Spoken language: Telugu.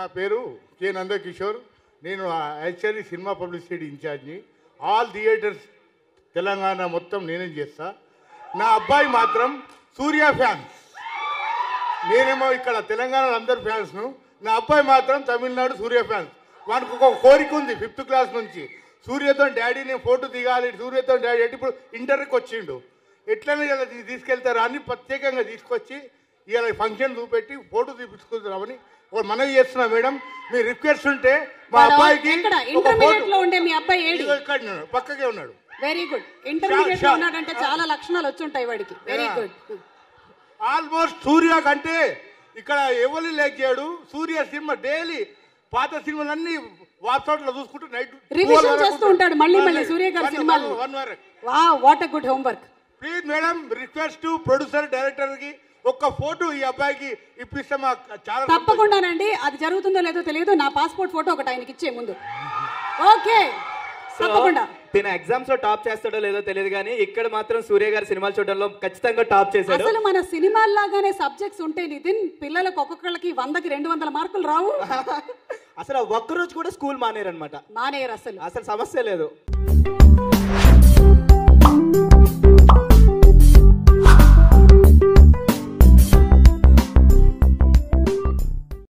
పేరు కె నందకిషోర్ నేను యాక్చువల్లీ సినిమా పబ్లిసిటీ ఇన్ఛార్జ్ని ఆల్ థియేటర్స్ తెలంగాణ మొత్తం నేనే చేస్తా నా అబ్బాయి మాత్రం సూర్య ఫ్యాన్స్ నేనేమో ఇక్కడ తెలంగాణలో అందరు ఫ్యాన్స్ను నా అబ్బాయి మాత్రం తమిళనాడు సూర్య ఫ్యాన్స్ వానికి ఒక కోరిక ఉంది ఫిఫ్త్ క్లాస్ నుంచి సూర్యతో డాడీ నేను ఫోటో దిగాలి సూర్యతో డాడీ అంటే ఇప్పుడు ఇంటర్కి వచ్చిండు ఎట్లనే ఇలా తీ- తీసుకెళ్తారు అని ప్రత్యేకంగా తీసుకొచ్చి ఇలా ఫంక్షన్ చూపెట్టి ఫోటో తీపించుకుంటున్నామని ఒక మనవి చేస్తున్నా మేడం మీ రిక్వెస్ట్ ఉంటే మా అబ్బాయికి ఎక్కడ ఒక ఇంటర్మీడియట్ photo- లో ఉండే మీ అబ్బాయి ఏడి ఇదిగో ఇక్కడ ఉన్నాడు పక్కకే ఉన్నాడు వెరీ గుడ్ ఇంటర్మీడియట్ లో షా- ఉన్నాడంటే చాలా లక్షణాలు వచ్చుంటాయి వాడికి very Yeah. Good almost Surya కంటే ఇక్కడ ఎవరు లేచాడు సూర్య సినిమా డైలీ పాత సినిమాలన్నీ వాట్సాప్ చూసుకుంటూ నైట్ రివిజన్ చేస్తూ ఉంటాడు మళ్ళీ మళ్ళీ సూర్య గారి సినిమాలు వన్ వరకు వా what a good homework please madam request to producer director కి ఒక్క ఫోటో ఈ అబ్బాయికి ఇప్పిస్తే మాకు చాలా సంతోషం. తప్పకుండానండి అది జరుగుతుందో లేదో తెలియదు నా పాస్పోర్ట్ ఫోటో ఒకటి ఆయనకి ఇచ్చే ముందు ఓకే తప్పకుండా తిన ఎగ్జామ్స్ లో టాప్ చేస్తాడో లేదో తెలియదు కానీ ఇక్కడ మాత్రం సూర్య గారి సినిమాలు చూడడంలో ఖచ్చితంగా టాప్ చేశాడు అసలు మన సినిమాల్లాగానే సబ్జెక్ట్స్ ఉంటే నితిన్ పిల్లలకు ఒక్కొక్కళ్ళకి వందకి రెండు వందల మార్కులు రావు అసలు ఒక్కరోజు కూడా స్కూల్ మానేరనమాట మానేయరు అసలు అసలు సమస్య లేదు